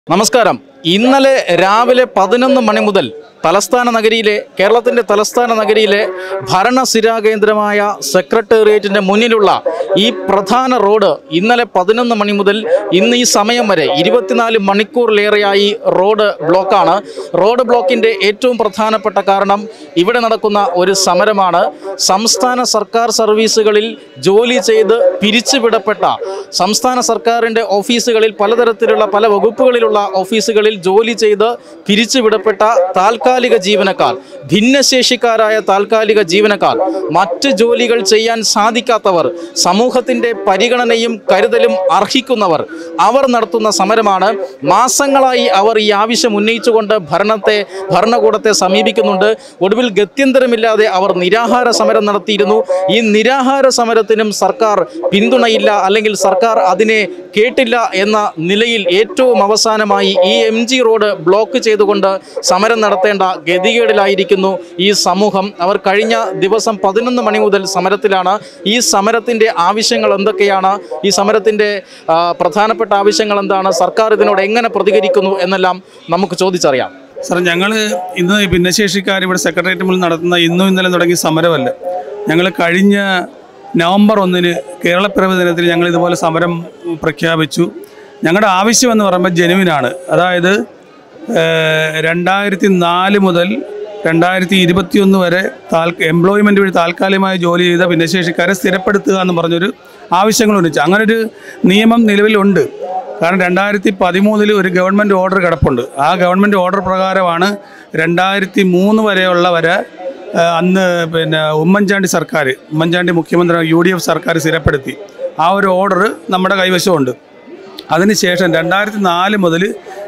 നമസ്കാരം ഇന്നലെ രാവിലെ പതിനൊന്ന് മണി മുതൽ തലസ്ഥാന നഗരിയിലെ കേരളത്തിൻ്റെ തലസ്ഥാന നഗരിയിലെ ഭരണസിരാ കേന്ദ്രമായ സെക്രട്ടേറിയറ്റിൻ്റെ മുന്നിലുള്ള ഈ പ്രധാന റോഡ് ഇന്നലെ പതിനൊന്ന് മണി മുതൽ ഇന്ന് ഈ സമയം വരെ ഇരുപത്തിനാല് മണിക്കൂറിലേറെയായി റോഡ് ബ്ലോക്കാണ് റോഡ് ബ്ലോക്കിൻ്റെ ഏറ്റവും പ്രധാനപ്പെട്ട കാരണം ഇവിടെ നടക്കുന്ന ഒരു സമരമാണ് സംസ്ഥാന സർക്കാർ സർവീസുകളിൽ ജോലി ചെയ്ത് പിരിച്ചുവിടപ്പെട്ട സംസ്ഥാന സർക്കാരിൻ്റെ ഓഫീസുകളിൽ പലതരത്തിലുള്ള പല വകുപ്പുകളിലുള്ള ഓഫീസുകളിൽ ജോലി ചെയ്ത് പിരിച്ചുവിടപ്പെട്ട താൽക്കാലിക ജീവനക്കാർ ഭിന്നശേഷിക്കാരായ താൽക്കാലിക ജീവനക്കാർ മറ്റ് ജോലികൾ ചെയ്യാൻ സാധിക്കാത്തവർ സമൂഹത്തിൻ്റെ പരിഗണനയും കരുതലും അർഹിക്കുന്നവർ അവർ നടത്തുന്ന സമരമാണ് മാസങ്ങളായി അവർ ഈ ആവശ്യം ഉന്നയിച്ചുകൊണ്ട് ഭരണത്തെ ഭരണകൂടത്തെ സമീപിക്കുന്നുണ്ട് ഒടുവിൽ ഗത്യന്തരമില്ലാതെ അവർ നിരാഹാര സമരം നടത്തിയിരുന്നു ഈ നിരാഹാര സമരത്തിനും സർക്കാർ പിന്തുണയില്ല അല്ലെങ്കിൽ സർക്കാർ അതിനെ കേട്ടില്ല എന്ന നിലയിൽ ഏറ്റവും അവസാനമായി ഈ എം ജി റോഡ് ബ്ലോക്ക് ചെയ്തുകൊണ്ട് സമരം നടത്തേണ്ട ഗതികേടിലായിരിക്കുന്നു ഈ സമൂഹം അവർ കഴിഞ്ഞ ദിവസം പതിനൊന്ന് മണി മുതൽ സമരത്തിലാണ് ഈ സമരത്തിൻ്റെ ആവശ്യങ്ങൾ എന്തൊക്കെയാണ് ഈ സമരത്തിൻ്റെ ആ, പ്രധാനപ്പെട്ട ആവശ്യങ്ങൾ എന്താണ് സർക്കാർ ഇതിനോട് എങ്ങനെ പ്രതികരിക്കുന്നു എന്നെല്ലാം നമുക്ക് ചോദിച്ചറിയാം സാർ ഞങ്ങൾ ഇന്ന് ഈ ഭിന്നശേഷിക്കാർ ഇവിടെ സെക്രട്ടേറിയറ്റ് മുന്നിൽ നടത്തുന്ന ഇന്നും ഇന്നലെ തുടങ്ങിയ സമരമല്ല ഞങ്ങൾ കഴിഞ്ഞ നവംബർ ഒന്നിന് കേരളപ്പിറവി ദിനത്തിൽ ഞങ്ങൾ ഇതുപോലെ സമരം പ്രഖ്യാപിച്ചു ഞങ്ങളുടെ ആവശ്യം എന്ന് പറയുമ്പോൾ ജനുവിനാണ് അതായത് രണ്ടായിരത്തി നാല് മുതൽ രണ്ടായിരത്തി ഇരുപത്തിയൊന്ന് വരെ താൽ എംപ്ലോയ്മെൻ്റ് വഴി താൽക്കാലികമായി ജോലി ചെയ്ത ഭിന്നശേഷിക്കാരെ സ്ഥിരപ്പെടുത്തുക എന്ന് പറഞ്ഞൊരു ആവശ്യങ്ങൾ ഉന്നയിച്ചു അങ്ങനെ ഒരു നിയമം നിലവിലുണ്ട് കാരണം രണ്ടായിരത്തി പതിമൂന്നിൽ ഒരു ഗവൺമെൻറ് ഓർഡർ കിടപ്പുണ്ട് ആ ഗവൺമെൻറ് ഓർഡർ പ്രകാരമാണ് രണ്ടായിരത്തി മൂന്ന് വരെയുള്ള വരെ ആ, അന്ന് പിന്നെ ഉമ്മൻചാണ്ടി സർക്കാർ ഉമ്മൻചാണ്ടി മുഖ്യമന്ത്രി യു ഡി എഫ് സർക്കാർ സ്ഥിരപ്പെടുത്തി ആ ഒരു ഓർഡർ നമ്മുടെ കൈവശമുണ്ട് അതിനുശേഷം രണ്ടായിരത്തി നാല് മുതൽ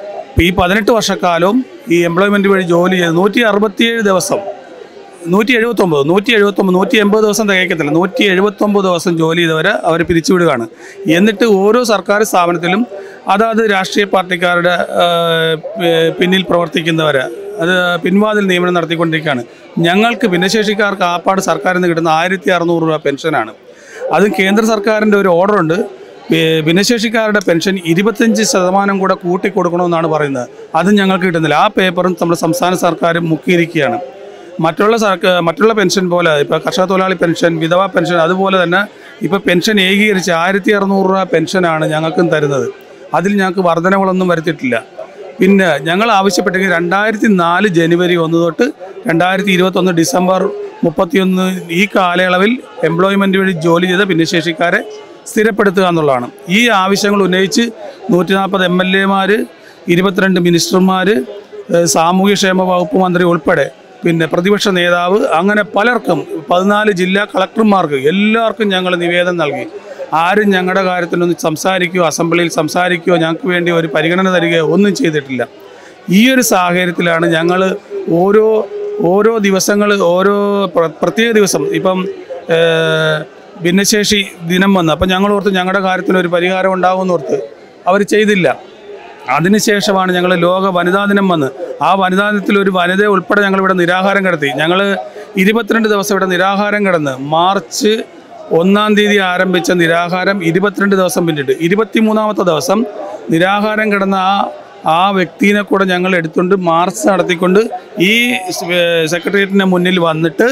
ഈ പതിനെട്ട് വർഷക്കാലവും ഈ എംപ്ലോയ്മെൻറ്റ് വഴി ജോലി ചെയ്ത് നൂറ്റി അറുപത്തിയേഴ് ദിവസം നൂറ്റി എഴുപത്തൊമ്പത് നൂറ്റി എഴുപത്തൊമ്പത് നൂറ്റി എൺപത് ദിവസം തികയ്ക്കത്തില്ല നൂറ്റി എഴുപത്തൊമ്പത് ദിവസം ജോലി ചെയ്തവരെ അവർ പിരിച്ചുവിടുകയാണ് എന്നിട്ട് ഓരോ സർക്കാർ സ്ഥാപനത്തിലും അതാത് രാഷ്ട്രീയ പാർട്ടിക്കാരുടെ ആ, പി- പിന്നിൽ പ്രവർത്തിക്കുന്നവരെ അത് പിൻവാതിൽ നിയമനം നടത്തിക്കൊണ്ടിരിക്കുകയാണ് ഞങ്ങൾക്ക് ഭിന്നശേഷിക്കാർക്ക് ആപ്പാട് സർക്കാരിൽ നിന്ന് കിട്ടുന്ന ആയിരത്തി അറുന്നൂറ് രൂപ പെൻഷനാണ് അത് കേന്ദ്ര സർക്കാരിൻ്റെ ഒരു ഓർഡറുണ്ട് പി- ഭിന്നശേഷിക്കാരുടെ പെൻഷൻ ഇരുപത്തഞ്ച് ശതമാനം കൂടെ കൂട്ടിക്കൊടുക്കണമെന്നാണ് പറയുന്നത് അതും ഞങ്ങൾക്ക് കിട്ടുന്നില്ല ആ പേപ്പറും നമ്മുടെ സംസ്ഥാന സർക്കാർ മുക്കിയിരിക്കുകയാണ് മറ്റുള്ള സർക്കാർ മറ്റുള്ള പെൻഷൻ പോലെ ഇപ്പോൾ കർഷക തൊഴിലാളി പെൻഷൻ വിധവാ പെൻഷൻ അതുപോലെ തന്നെ ഇപ്പോൾ പെൻഷൻ ഏകീകരിച്ച് ആയിരത്തി അറുന്നൂറ് രൂപ പെൻഷനാണ് ഞങ്ങൾക്കും തരുന്നത് അതിൽ ഞങ്ങൾക്ക് വർധനകളൊന്നും വരുത്തിയിട്ടില്ല പിന്നെ ഞങ്ങൾ ആവശ്യപ്പെട്ടെങ്കിൽ രണ്ടായിരത്തി നാല് ജനുവരി ഒന്ന് തൊട്ട് രണ്ടായിരത്തി ഇരുപത്തൊന്ന് ഡിസംബർ മുപ്പത്തിയൊന്ന് ഈ കാലയളവിൽ എംപ്ലോയ്മെൻറ്റ് വഴി ജോലി ചെയ്ത ഭിന്നശേഷിക്കാരെ സ്ഥിരപ്പെടുത്തുക എന്നുള്ളതാണ് ഈ ആവശ്യങ്ങൾ ഉന്നയിച്ച് നൂറ്റി നാൽപ്പത് എം എൽ എമാർ ഇരുപത്തിരണ്ട് മിനിസ്റ്റർമാർ സാമൂഹ്യക്ഷേമ വകുപ്പ് മന്ത്രി ഉൾപ്പെടെ പിന്നെ പ്രതിപക്ഷ നേതാവ് അങ്ങനെ പലർക്കും പതിനാല് ജില്ലാ കളക്ടർമാർക്ക് എല്ലാവർക്കും ഞങ്ങൾ നിവേദനം നൽകി ആരും ഞങ്ങളുടെ കാര്യത്തിലൊന്നും സംസാരിക്കുകയോ അസംബ്ലിയിൽ സംസാരിക്കുകയോ ഞങ്ങൾക്ക് വേണ്ടി ഒരു പരിഗണന തരികയോ ഒന്നും ചെയ്തിട്ടില്ല ഈ ഒരു സാഹചര്യത്തിലാണ് ഞങ്ങൾ ഓരോ ഓരോ ദിവസങ്ങൾ ഓരോ പ്ര- പ്രത്യേക ദിവസം ഇപ്പം ഏഹ്, ഭിന്നശേഷി ദിനം വന്ന് അപ്പം ഞങ്ങൾ ഓർത്ത് ഞങ്ങളുടെ കാര്യത്തിൽ ഒരു പരിഹാരം ഉണ്ടാകുമെന്ന് ഓർത്ത് അവർ ചെയ്തില്ല അതിനുശേഷമാണ് ഞങ്ങൾ ലോക വനിതാ ദിനം വന്ന് ആ വനിതാ ദിനത്തിൽ ഒരു വനിതയെ ഉൾപ്പെടെ ഞങ്ങൾ ഇവിടെ നിരാഹാരം കിടത്തി ഞങ്ങൾ ഇരുപത്തിരണ്ട് ദിവസം ഇവിടെ നിരാഹാരം കിടന്ന് മാർച്ച് ഒന്നാം തീയതി ആരംഭിച്ച നിരാഹാരം ഇരുപത്തിരണ്ട് ദിവസം പിന്നിട്ട് ഇരുപത്തിമൂന്നാമത്തെ ദിവസം നിരാഹാരം കിടന്ന ആ ആ വ്യക്തിനെ കൂടെ ഞങ്ങൾ എടുത്തുകൊണ്ട് മാർച്ച് നടത്തിക്കൊണ്ട് ഈ സെക്രട്ടേറിയറ്റിൻ്റെ മുന്നിൽ വന്നിട്ട്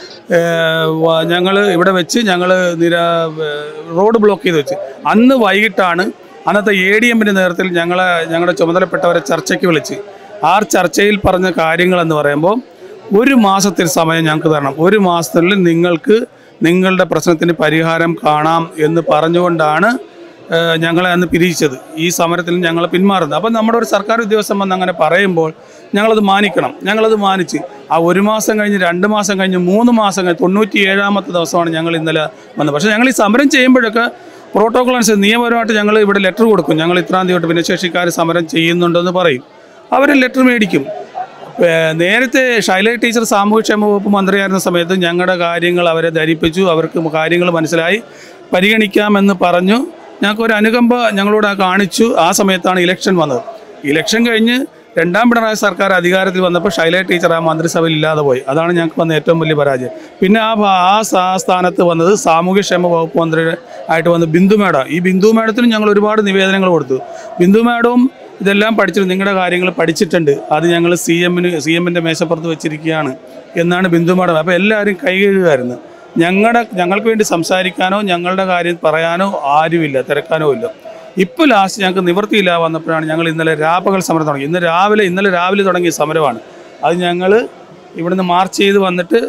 ഞങ്ങൾ ഇവിടെ വെച്ച് ഞങ്ങൾ നിരാ ഏഹ് റോഡ് ബ്ലോക്ക് ചെയ്ത് വെച്ച് അന്ന് വൈകിട്ടാണ് അന്നത്തെ എ ഡി എമ്മിൻ്റെ നേതൃത്വത്തിൽ ഞങ്ങളെ ഞങ്ങളുടെ ചുമതലപ്പെട്ടവരെ ചർച്ചയ്ക്ക് വിളിച്ച് ആ ചർച്ചയിൽ പറഞ്ഞ കാര്യങ്ങളെന്ന് പറയുമ്പോൾ ഒരു മാസത്തിൽ സമയം ഞങ്ങൾക്ക് തരണം ഒരു മാസത്തിനുള്ളിൽ നിങ്ങൾക്ക് നിങ്ങളുടെ പ്രശ്നത്തിന് പരിഹാരം കാണാം എന്ന് പറഞ്ഞുകൊണ്ടാണ് ഏഹ് ഞങ്ങളെ അന്ന് പിരിച്ചത് ഈ സമരത്തിൽ ഞങ്ങൾ പിന്മാറുന്നത് അപ്പം നമ്മുടെ ഒരു സർക്കാർ ഉദ്യോഗസ്ഥൻ വന്ന് അങ്ങനെ പറയുമ്പോൾ ഞങ്ങളത് മാനിക്കണം ഞങ്ങളത് മാനിച്ച് ആ ഒരു മാസം കഴിഞ്ഞ് രണ്ട് മാസം കഴിഞ്ഞ് മൂന്ന് മാസം കഴിഞ്ഞ് തൊണ്ണൂറ്റി ഏഴാമത്തെ ദിവസമാണ് ഞങ്ങൾ ഇന്നലെ വന്നത് പക്ഷേ ഞങ്ങൾ ഈ സമരം ചെയ്യുമ്പോഴൊക്കെ പ്രോട്ടോകോൾ അനുസരിച്ച് നിയമപരമായിട്ട് ഞങ്ങൾ ഇവിടെ ലെറ്റർ കൊടുക്കും ഞങ്ങൾ ഇത്രാം തീയതി തൊട്ട് ഭിന്നശേഷിക്കാർ സമരം ചെയ്യുന്നുണ്ടെന്ന് പറയും അവർ ലെറ്റർ മേടിക്കും ഏഹ് നേരത്തെ ശൈല ടീച്ചർ സാമൂഹ്യക്ഷേമ വകുപ്പ് മന്ത്രിയായിരുന്ന സമയത്ത് ഞങ്ങളുടെ കാര്യങ്ങൾ അവരെ ധരിപ്പിച്ചു അവർക്ക് കാര്യങ്ങൾ മനസ്സിലായി പരിഗണിക്കാമെന്ന് പറഞ്ഞു ഞങ്ങൾക്ക് ഒരു അനുകമ്പ ഞങ്ങളോട് ആ കാണിച്ചു ആ സമയത്താണ് ഇലക്ഷൻ വന്നത് ഇലക്ഷൻ കഴിഞ്ഞ് രണ്ടാം പിണറായി സർക്കാർ അധികാരത്തിൽ വന്നപ്പോൾ ശൈല ടീച്ചർ ആ മന്ത്രിസഭയിൽ ഇല്ലാതെ പോയി അതാണ് ഞങ്ങൾക്ക് വന്ന ഏറ്റവും വലിയ പരാജയം പിന്നെ ആ ഭ- ആ സ്ഥാ- സ്ഥാനത്ത് വന്നത് സാമൂഹ്യക്ഷേമ വകുപ്പ് മന്ത്രി ആയിട്ട് വന്ന ബിന്ദു മേഡം ഈ ബിന്ദു മേഡത്തിനും ഞങ്ങൾ ഒരുപാട് നിവേദനങ്ങൾ കൊടുത്തു ബിന്ദു മേഡവും ഇതെല്ലാം പഠിച്ചിട്ട് നിങ്ങളുടെ കാര്യങ്ങൾ പഠിച്ചിട്ടുണ്ട് അത് ഞങ്ങൾ സി എമ്മിന് സി എമ്മിൻ്റെ മേശപ്പുറത്ത് വെച്ചിരിക്കുകയാണ് എന്നാണ് ബിന്ദു മാഡം അപ്പോൾ എല്ലാവരും കൈകഴുകായിരുന്നു ഞങ്ങളുടെ ഞങ്ങൾക്ക് വേണ്ടി സംസാരിക്കാനോ ഞങ്ങളുടെ കാര്യം പറയാനോ ആരുമില്ല തിരക്കാനോ ഇല്ല ഇപ്പോൾ ലാസ്റ്റ് ഞങ്ങൾക്ക് നിവൃത്തിയില്ല വന്നപ്പോഴാണ് ഞങ്ങൾ ഇന്നലെ രാപ്പകൽ സമരം തുടങ്ങി ഇന്ന് രാവിലെ ഇന്നലെ രാവിലെ തുടങ്ങിയ സമരമാണ് അത് ഞങ്ങൾ ഇവിടുന്ന് മാർച്ച് ചെയ്ത് വന്നിട്ട്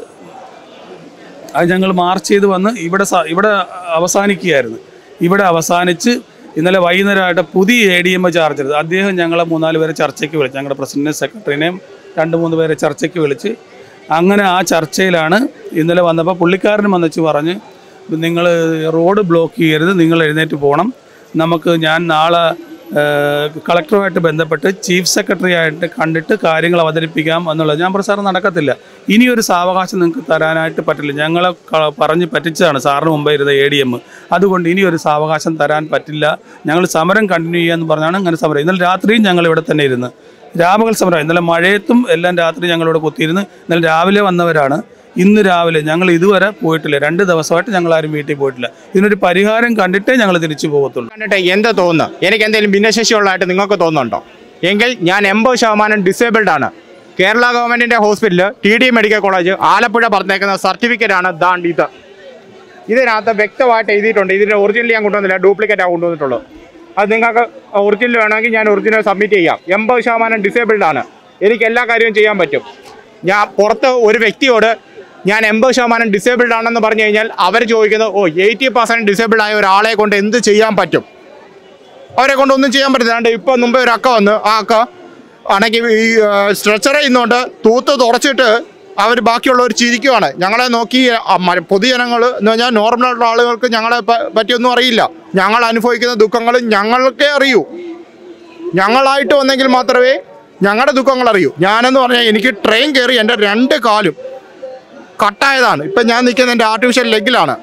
അത് ഞങ്ങൾ മാർച്ച് ചെയ്ത് വന്ന് ഇവിടെ സ- ഇവിടെ അവസാനിക്കുകയായിരുന്നു ഇവിടെ അവസാനിച്ച് ഇന്നലെ വൈകുന്നേരമായിട്ട് പുതിയ എ ഡി എം ചാർജ് എടുത്തു അദ്ദേഹം ഞങ്ങളെ മൂന്നാല് പേരെ ചർച്ചയ്ക്ക് വിളിച്ചു ഞങ്ങളുടെ പ്രസിഡന്റ് സെക്രട്ടറിനെയും രണ്ട് മൂന്ന് പേരെ ചർച്ചയ്ക്ക് വിളിച്ച് അങ്ങനെ ആ ചർച്ചയിലാണ് ഇന്നലെ വന്നപ്പോൾ പുള്ളിക്കാരനും വന്നിച്ച് പറഞ്ഞ് നിങ്ങൾ റോഡ് ബ്ലോക്ക് ചെയ്യരുത് നിങ്ങൾ എഴുന്നേറ്റ് പോകണം നമുക്ക് ഞാൻ നാളെ ഏഹ്, കളക്ടറുമായിട്ട് ബന്ധപ്പെട്ട് ചീഫ് സെക്രട്ടറി ആയിട്ട് കണ്ടിട്ട് കാര്യങ്ങൾ അവതരിപ്പിക്കാം എന്നുള്ളത് ഞാൻ പറഞ്ഞു സാർ നടക്കത്തില്ല ഇനിയൊരു സാവകാശം നിങ്ങൾക്ക് തരാനായിട്ട് പറ്റില്ല ഞങ്ങളെ ക- പറഞ്ഞ് പറ്റിച്ചതാണ് സാറിന് മുമ്പേ ഇരുന്ന എ ഡി എം അതുകൊണ്ട് ഇനിയൊരു സാവകാശം തരാൻ പറ്റില്ല ഞങ്ങൾ സമരം കണ്ടിന്യൂ ചെയ്യാന്ന് പറഞ്ഞാണ് അങ്ങനെ സമരം ഇന്നലെ രാത്രിയും ഞങ്ങൾ ഇവിടെ തന്നെ ഇരുന്ന് രാപകൽ സമരം ഇന്നലെ മഴയത്തും എല്ലാം രാത്രി ഞങ്ങളിവിടെ കുത്തിയിരുന്ന് ഇന്നലെ രാവിലെ വന്നവരാണ് ഇന്ന് രാവിലെ ഞങ്ങൾ ഇതുവരെ പോയിട്ടില്ല രണ്ട് ദിവസമായിട്ട് ഞങ്ങൾ ആരും വീട്ടിൽ പോയിട്ടില്ല ഇതിനൊരു പരിഹാരം കണ്ടിട്ടേ ഞങ്ങൾ തിരിച്ചു പോകത്തുള്ളൂ കണ്ടിട്ട് എന്ത് തോന്നുന്നു എനിക്ക് എന്തെങ്കിലും ഭിന്നശേഷിയുള്ളതായിട്ട് നിങ്ങൾക്ക് തോന്നുന്നുണ്ടോ എങ്കിൽ ഞാൻ എൺപത് ശതമാനം ഡിസേബിൾഡ് ആണ് കേരള ഗവൺമെന്റിന്റെ hospital T D medical college Alappuzha പറഞ്ഞേക്കുന്ന സർട്ടിഫിക്കറ്റ് ആണ് ദാണ്ട് ഇത് ഇതിനകത്ത് വ്യക്തമായിട്ട് എഴുതിയിട്ടുണ്ട് ഇതിന്റെ ഒറിജിനൽ ഞാൻ കൊണ്ടുവന്നില്ല ഡ്യൂപ്ലിക്കേറ്റ് ആണ് കൊണ്ടുവന്നിട്ടുള്ളത് അത് നിങ്ങൾക്ക് ഒറിജിനൽ വേണമെങ്കിൽ ഞാൻ ഒറിജിനൽ സബ്മിറ്റ് ചെയ്യാം എൺപത് ശതമാനം ഡിസേബിൾഡ് ആണ് എനിക്ക് എല്ലാ കാര്യവും ചെയ്യാൻ പറ്റും ഞാൻ പുറത്ത് ഒരു വ്യക്തിയോട് ഞാൻ എൺപത് ശതമാനം ഡിസേബിൾഡ് ആണെന്ന് പറഞ്ഞു കഴിഞ്ഞാൽ അവർ ചോദിക്കുന്നത് ഓ എയ്റ്റി പെർസെൻറ്റ് ഡിസേബിൾഡ് ആയ ഒരാളെ കൊണ്ട് എന്ത് ചെയ്യാൻ പറ്റും അവരെ കൊണ്ട് ഒന്നും ചെയ്യാൻ പറ്റില്ല അതുകൊണ്ട് ഇപ്പം മുമ്പേ ഒരു അക്ക വന്ന് ആ അക്ക ആണെങ്കിൽ ഈ സ്ട്രെച്ചർ ചെയ്യുന്നുണ്ട് തൂത്ത് തുടച്ചിട്ട് അവർ ബാക്കിയുള്ളവർ ചിരിക്കുവാണ് ഞങ്ങളെ നോക്കി ആ മ- പൊതുജനങ്ങൾ എന്ന് പറഞ്ഞാൽ നോർമലായിട്ടുള്ള ആളുകൾക്ക് ഞങ്ങളെ പ- പറ്റിയൊന്നും അറിയില്ല ഞങ്ങൾ അനുഭവിക്കുന്ന ദുഃഖങ്ങൾ ഞങ്ങൾക്കേ അറിയൂ ഞങ്ങളായിട്ട് വന്നെങ്കിൽ മാത്രമേ ഞങ്ങളുടെ ദുഃഖങ്ങൾ അറിയൂ ഞാനെന്ന് പറഞ്ഞാൽ എനിക്ക് ട്രെയിൻ കയറി എൻ്റെ രണ്ട് കാലും കട്ടായതാണ് ഇപ്പം ഞാൻ നിൽക്കുന്ന എൻ്റെ ആർട്ടിഫിഷ്യൽ ലെഗിലാണ്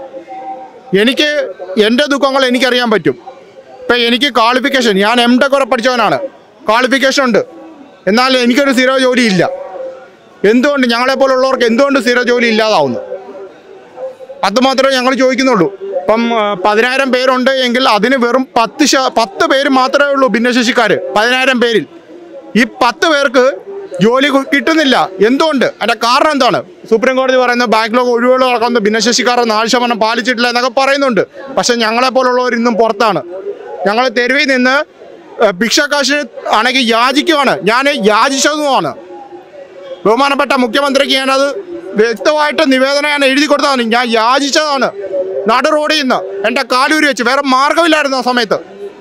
എനിക്ക് എൻ്റെ ദുഃഖങ്ങൾ എനിക്കറിയാൻ പറ്റും ഇപ്പം എനിക്ക് ക്വാളിഫിക്കേഷൻ ഞാൻ എം ടെക് വരെ പഠിച്ചവനാണ് ക്വാളിഫിക്കേഷൻ ഉണ്ട് എന്നാൽ എനിക്കൊരു സ്ഥിര ജോലി ഇല്ല എന്തുകൊണ്ട് ഞങ്ങളെപ്പോലുള്ളവർക്ക് എന്തുകൊണ്ട് സ്ഥിര ജോലി ഇല്ലാതാവുന്നു അത് മാത്രമേ ഞങ്ങൾ ചോദിക്കുന്നുള്ളൂ ഇപ്പം ആ, പതിനായിരം പേരുണ്ട് എങ്കിൽ അതിന് വെറും പത്ത് ശ പത്ത് പേര് മാത്രമേ ഉള്ളൂ ഭിന്നശേഷിക്കാർ പതിനായിരം പേരിൽ ഈ പത്ത് പേർക്ക് ജോലി കു- കിട്ടുന്നില്ല എന്തുകൊണ്ട് അതിന്റെ കാരണം എന്താണ് സുപ്രീം കോടതി പറയുന്ന ബാക്ക്ലോഗ് ഒഴിവുകൾ നടക്കുന്ന ഭിന്നശേഷിക്കാരുടെ നാല് ശതമാനം പാലിച്ചിട്ടില്ല എന്നൊക്കെ പറയുന്നുണ്ട് പക്ഷെ ഞങ്ങളെ പോലുള്ളവർ ഇന്നും പുറത്താണ് ഞങ്ങൾ തെരുവിൽ നിന്ന് ഏഹ്, ഭിക്ഷക്കാശിന് ആണെങ്കിൽ യാചിക്കുവാണ് ഞാൻ യാചിച്ചതുമാണ് ബഹുമാനപ്പെട്ട മുഖ്യമന്ത്രിക്ക് ഞാനത് വ്യക്തമായിട്ട് നിവേദനം ഞാൻ എഴുതി കൊടുത്തതാണ് ഞാൻ യാചിച്ചതാണ് നടു റോഡിൽ നിന്ന് എൻ്റെ കാലൂരി വെച്ച് വേറെ മാർഗമില്ലായിരുന്നു ആ സമയത്ത്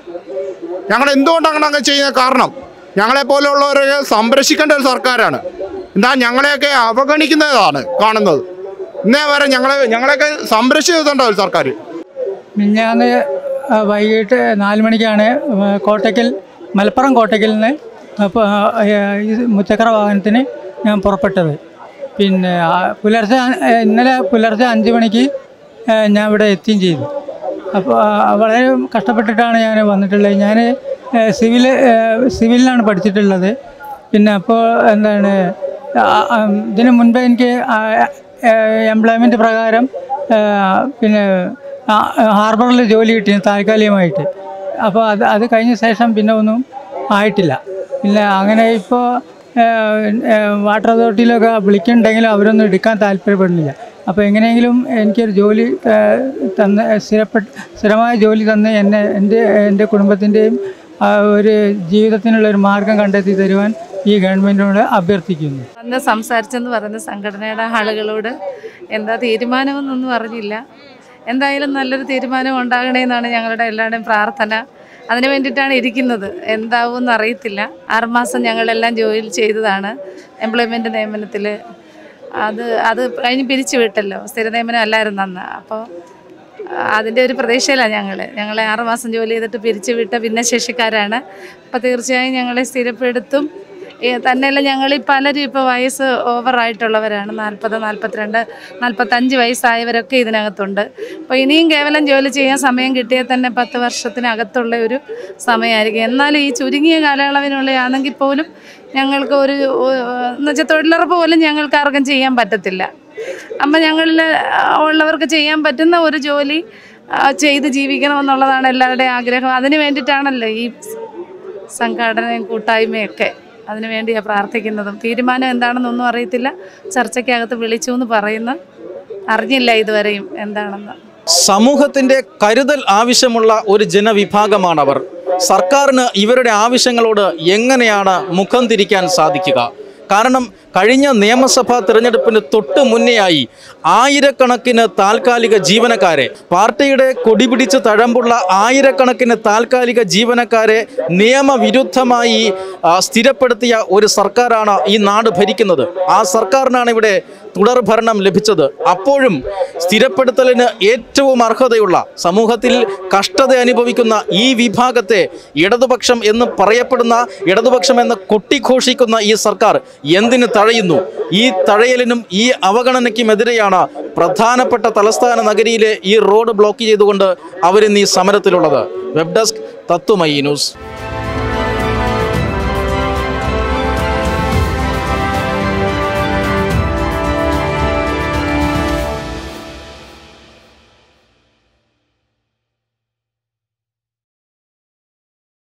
ഞങ്ങൾ എന്തുകൊണ്ടാണ് അങ്ങനെ അങ്ങനെ ചെയ്യുന്ന കാരണം ഞങ്ങളെ പോലെയുള്ളവരെ സംരക്ഷിക്കേണ്ട ഒരു സർക്കാരാണ് എന്താ ഞങ്ങളെയൊക്കെ അവഗണിക്കുന്നതാണ് കാണുന്നത് ഇന്നേ വരെ ഞങ്ങളെ ഞങ്ങളെയൊക്കെ സംരക്ഷിച്ചിട്ടുണ്ടോ ഒരു സർക്കാർ മിഞ്ഞാന്ന് ആ, വൈകിട്ട് നാല് മണിക്കാണ് ആ, കോട്ടയ്ക്കൽ മലപ്പുറം കോട്ടയ്ക്കൽ നിന്ന് അപ്പോൾ ഇത് മുച്ചക്ര വാഹനത്തിന് ഞാൻ പുറപ്പെട്ടത് പിന്നെ ആ, പുലർച്ചെ അ- ഇന്നലെ പുലർച്ചെ അഞ്ച് മണിക്ക് ആ, ഞാൻ ഇവിടെ എത്തുകയും ചെയ്തു അപ്പോൾ ആ, വളരെ കഷ്ടപ്പെട്ടിട്ടാണ് ഞാൻ വന്നിട്ടുള്ളത് ഞാൻ സിവിൽ സിവിലിലാണ് പഠിച്ചിട്ടുള്ളത് പിന്നെ അപ്പോൾ എന്താണ് ആ, ആ, ഇതിന് മുൻപ് എനിക്ക് എംപ്ലോയ്മെൻറ്റ് പ്രകാരം ആ, പിന്നെ ആ, ഹാർബറിൽ ജോലി കിട്ടി താൽക്കാലികമായിട്ട് അപ്പോൾ അത് അത് കഴിഞ്ഞ ശേഷം പിന്നെ ഒന്നും ആയിട്ടില്ല പിന്നെ അങ്ങനെ ഇപ്പോൾ വാട്ടർ അതോറിറ്റിയിലൊക്കെ വിളിക്കുന്നുണ്ടെങ്കിലും അവരൊന്നും എടുക്കാൻ താല്പര്യപ്പെടുന്നില്ല അപ്പോൾ എങ്ങനെയെങ്കിലും എനിക്കൊരു ജോലി ആ, തന്ന് സ്ഥിരപ്പെട്ട് സ്ഥിരമായ ജോലി തന്ന് എന്നെ എൻ്റെ എൻ്റെ കുടുംബത്തിൻ്റെയും ആ, ഒരു ജീവിതത്തിനുള്ള ഒരു മാർഗം കണ്ടെത്തി തരുവാൻ ഈ ഗവൺമെൻറ്റിനോട് അഭ്യർത്ഥിക്കുന്നു അന്ന് സംസാരിച്ചെന്ന് പറയുന്ന സംഘടനയുടെ ആളുകളോട് എന്താ തീരുമാനമെന്നൊന്നും അറിഞ്ഞില്ല എന്തായാലും നല്ലൊരു തീരുമാനം ഉണ്ടാകണേന്നാണ് ഞങ്ങളുടെ എല്ലാവരുടെയും പ്രാർത്ഥന അതിന് വേണ്ടിയിട്ടാണ് ഇരിക്കുന്നത് എന്താവുമെന്ന് അറിയത്തില്ല ആറുമാസം ഞങ്ങളെല്ലാം ജോലി ചെയ്തതാണ് എംപ്ലോയ്മെൻറ്റ് നിയമനത്തിൽ അത് അത് കഴിഞ്ഞ് പിരിച്ചു വിട്ടല്ലോ സ്ഥിര നിയമനം അല്ലായിരുന്നു അന്ന് അപ്പോൾ അതിൻ്റെ ഒരു പ്രതീക്ഷയിലാണ് ഞങ്ങൾ ഞങ്ങളെ ആറുമാസം ജോലി ചെയ്തിട്ട് പിരിച്ചു വിട്ട ഭിന്നശേഷിക്കാരാണ് അപ്പോൾ തീർച്ചയായും ഞങ്ങളെ സ്ഥിരപ്പെടുത്തും ഈ തന്നെയല്ല ഞങ്ങൾ ഈ പലരും ഇപ്പോൾ വയസ്സ് ഓവറായിട്ടുള്ളവരാണ് നാൽപ്പത് നാൽപ്പത്തിരണ്ട് നാൽപ്പത്തഞ്ച് വയസ്സായവരൊക്കെ ഇതിനകത്തുണ്ട് അപ്പോൾ ഇനിയും കേവലം ജോലി ചെയ്യാൻ സമയം കിട്ടിയാൽ തന്നെ പത്ത് വർഷത്തിനകത്തുള്ള ഒരു സമയമായിരിക്കും എന്നാൽ ഈ ചുരുങ്ങിയ കാലയളവിനുള്ളതാണെങ്കിൽ പോലും ഞങ്ങൾക്ക് ഒരു എന്ന് വെച്ചാൽ തൊഴിലുറപ്പ് പോലും ഞങ്ങൾക്ക് ആർക്കും ചെയ്യാൻ പറ്റത്തില്ല അപ്പം ഞങ്ങളിൽ ഉള്ളവർക്ക് ചെയ്യാൻ പറ്റുന്ന ഒരു ജോലി ആ, ചെയ്ത് ജീവിക്കണമെന്നുള്ളതാണ് എല്ലാവരുടെയും ആഗ്രഹം അതിന് വേണ്ടിയിട്ടാണല്ലോ ഈ സംഘാടനയും കൂട്ടായ്മയൊക്കെ അതിനു വേണ്ടിയാണ് പ്രാർത്ഥിക്കുന്നതും തീരുമാനം എന്താണെന്നൊന്നും അറിയത്തില്ല ചർച്ചയ്ക്കകത്ത് വിളിച്ചു എന്ന് പറയുന്ന അറിഞ്ഞില്ല ഇതുവരെയും എന്താണെന്ന് സമൂഹത്തിന്റെ കരുതൽ ആവശ്യമുള്ള ഒരു ജനവിഭാഗമാണവർ സർക്കാരിന് ഇവരുടെ ആവശ്യങ്ങളോട് എങ്ങനെയാണ് മുഖം തിരിക്കാൻ സാധിക്കുക കാരണം കഴിഞ്ഞ നിയമസഭാ തിരഞ്ഞെടുപ്പിന് തൊട്ട് മുന്നെയായി ആയിരക്കണക്കിന് താൽക്കാലിക ജീവനക്കാരെ പാർട്ടിയുടെ കൊടിപിടിച്ച് തഴമ്പുള്ള ആയിരക്കണക്കിന് താൽക്കാലിക ജീവനക്കാരെ നിയമവിരുദ്ധമായി ആ, സ്ഥിരപ്പെടുത്തിയ ഒരു സർക്കാരാണ് ഈ നാട് ഭരിക്കുന്നത് ആ സർക്കാരിനാണ് ഇവിടെ തുടർ ഭരണം ലഭിച്ചത് അപ്പോഴും സ്ഥിരപ്പെടുത്തലിന് ഏറ്റവും അർഹതയുള്ള സമൂഹത്തിൽ കഷ്ടത അനുഭവിക്കുന്ന ഈ വിഭാഗത്തെ ഇടതുപക്ഷം എന്ന് പറയപ്പെടുന്ന ഇടതുപക്ഷം എന്ന് കൊട്ടിഘോഷിക്കുന്ന ഈ സർക്കാർ എന്തിന് തഴയുന്നു ഈ തഴയലിനും ഈ അവഗണനയ്ക്കുമെതിരെയാണ് പ്രധാനപ്പെട്ട തലസ്ഥാന നഗരിയിലെ ഈ റോഡ് ബ്ലോക്ക് ചെയ്തുകൊണ്ട് അവരിന്ന് ഈ സമരത്തിലുള്ളത് വെബ് ഡെസ്ക് തത്വമയി ന്യൂസ്